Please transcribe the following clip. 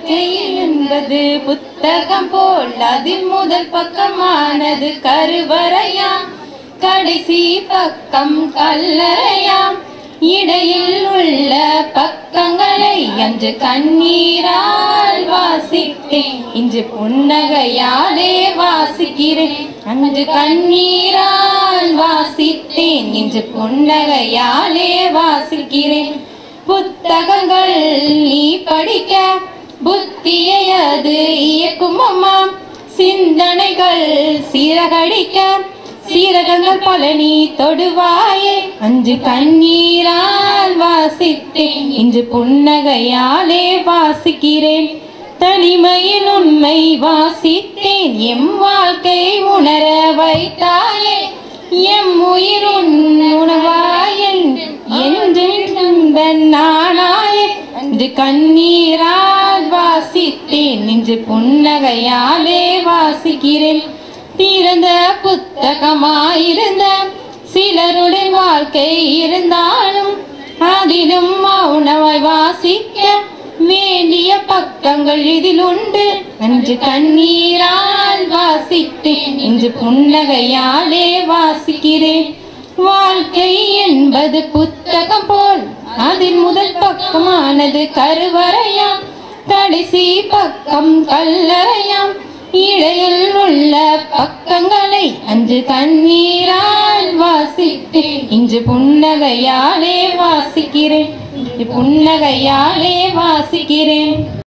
வாழ்க்கை என்பது புத்தகம் போல் அதில் முதல் பக்கமானது கருவறையாம் கடைசி பக்கம் கல்லறையாம் இடையில் உள்ள பக்கங்களை அன்று கண்ணீரால் வாசித்தேன் இன்று புன்னகையாலே வாசிக்கிறேன் அன்று கண்ணீரால் வாசித்தேன் இன்று புன்னகையாலே வாசிக்கிறேன் புத்தகங்கள் நீ படிக்க புத்தியை அது இயக்கும் அம்மா சிந்தனைகள் சீரகடிக்க சீரகங்கள் பல நீ தொடுவாயே அன்று கண்ணீரால் வாசித்தேன் இன்று புன்னகையாலே வாசிக்கிறேன் தனிமையில் உண்மை வாசித்தேன் எம் வாழ்க்கை உணர வைத்தாயே எம் உயிர் உன் உணவாயன் என்று நண்பன் நானாயே அன்று கண்ணீரால் வாசித்தேன் இன்று புன்னகையாலே வாசிக்கிறேன் திறந்த புத்தகமாயிருந்த சிலருடைய வாழ்க்கை இருந்தாலும் அதிலும் மௌனமாய் வாசிக்க வேண்டிய பக்கங்கள் இதில் உண்டு அன்று கண்ணீரால் வாசித்தேன் இன்று புன்னகையாலே வாசிக்கிறேன் வாழ்க்கை என்பது புத்தகம் போல் அதில் முதல் பக்கமானது கருவறையாம் கடைசி பக்கம் கல்லறையாம் இடையில் உள்ள பக்கங்களை அன்று கண்ணீரால் வாசித்தேன் இன்று புன்னகையாலே வாசிக்கிறேன் இன்று புன்னகையாலே வாசிக்கிறேன்